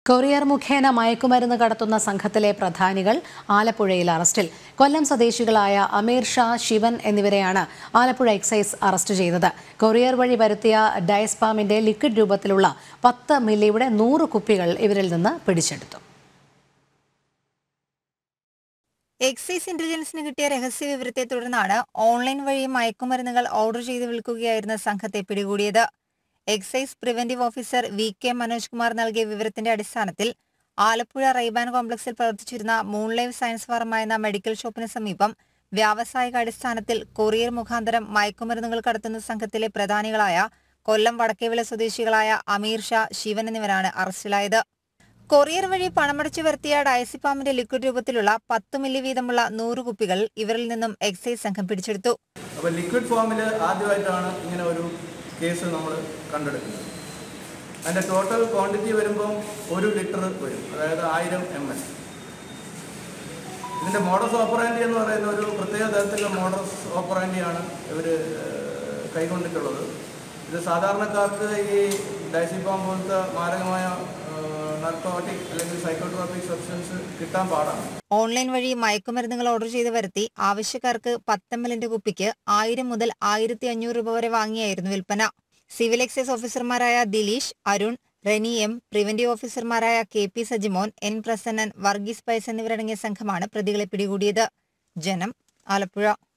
courier മുഖേന മയക്കുമരുന്ന് കടത്തുന്ന സംഘത്തിലെ പ്രധാനികൾ ആലപ്പുഴയിൽ അറസ്റ്റിൽ കൊല്ലം സ്വദേശികളായ അമീർ ഷാ ശിവൻ എന്നിവരെയാണ് ആലപ്പുഴ എക്സൈസ് അറസ്റ്റ് ചെയ്തത് കൊറിയർ വഴി വരുത്തിയ ഡയസ്പാമിന്റെ ലിക്വിഡ് രൂപത്തിലുള്ള പത്ത് മില്ലിയുടെ നൂറ് കുപ്പികൾ ഇവരിൽ നിന്ന് പിടിച്ചെടുത്തു എക്സൈസ് ഇന്റലിജൻസിന് കിട്ടിയ രഹസ്യ വിവരത്തെ തുടർന്നാണ് ഓൺലൈൻ വഴി മയക്കുമരുന്നുകൾ ഓർഡർ ചെയ്ത് വിൽക്കുകയായിരുന്ന സംഘത്തെ പിടികൂടിയത് excise preventive officer V K Manoj Kumar നൽകിയ വിവരത്തിന്റെ അടിസ്ഥാനത്തിൽ ആലപ്പുഴ റൈബാൻ കോംപ്ലക്സിൽ പ്രവർത്തിച്ചിരുന്ന മൂൺലൈവ് സയൻസ് ഫാർമ എന്ന മെഡിക്കൽ ഷോപ്പിന് സമീപം വ്യാവസായിക അടിസ്ഥാനത്തിൽ കൊറിയർ മുഖാന്തരം മയക്കുമരുന്നുകൾ കടത്തുന്ന സംഘത്തിലെ പ്രധാനികളായ കൊല്ലം വടക്കേവിള സ്വദേശികളായ അമീർ ഷാ ശിവൻ എന്നിവരാണ് അറസ്റ്റിലായത് കൊറിയർ വഴി പണമടച്ചു വരുത്തിയ ഡയസിപ്പാമിന്റെ ലിക്വിഡ് രൂപത്തിലുള്ള പത്ത് മില്ലി വീതമുള്ള നൂറ് കുപ്പികൾ ഇവരിൽ നിന്നും എക്സൈസ് സംഘം പിടിച്ചെടുത്തു അപ്പോൾ ലിക്വിഡ് ഫോമിൽ ആദ്യമായിട്ടാണ് ഇങ്ങനെ ഒരു കേസ് നമ്മൾ കണ്ടെടുക്കുന്നത് അതിൻ്റെ ടോട്ടൽ ക്വാണ്ടിറ്റി വരുമ്പം ഒരു ലിറ്റർ വരും അതായത് ആയിരം എം എൽ ഇതിൻ്റെ മോഡസ് ഓപ്പറാൻഡി എന്ന് പറയുന്ന ഒരു പ്രത്യേക തരത്തിലുള്ള മോഡസ് ഓപ്പറാൻഡിയാണ് ഇവർ കൈക്കൊണ്ടിട്ടുള്ളത് ഇത് സാധാരണക്കാർക്ക് ഈ ഡൈസിബാം പോലത്തെ മാരകമായ നർക്കോട്ടിക് അല്ലെങ്കിൽ സൈക്കോട്രോപിക് സബ്സ്റ്റൻസ് കിട്ടാൻ പാടാണ് ഓൺലൈൻ വഴി മയക്കുമരുന്നുകൾ ഓർഡർ ചെയ്ത് വരുത്തി ആവശ്യക്കാർക്ക് പത്തെമ്മലിന്റെ കുപ്പിക്ക് ആയിരം മുതൽ ആയിരത്തി അഞ്ഞൂറ് രൂപ വരെ വാങ്ങിയായിരുന്നു വിൽപ്പന സിവിൽ എക്സൈസ് ഓഫീസർമാരായ ദിലീഷ് അരുൺ റെനി എം പ്രിവന്റീവ് ഓഫീസർമാരായ K P Sajimon N Prasannan Varghese Pais എന്നിവരടങ്ങിയ സംഘമാണ് പ്രതികളെ പിടികൂടിയത് ജനം ആലപ്പുഴ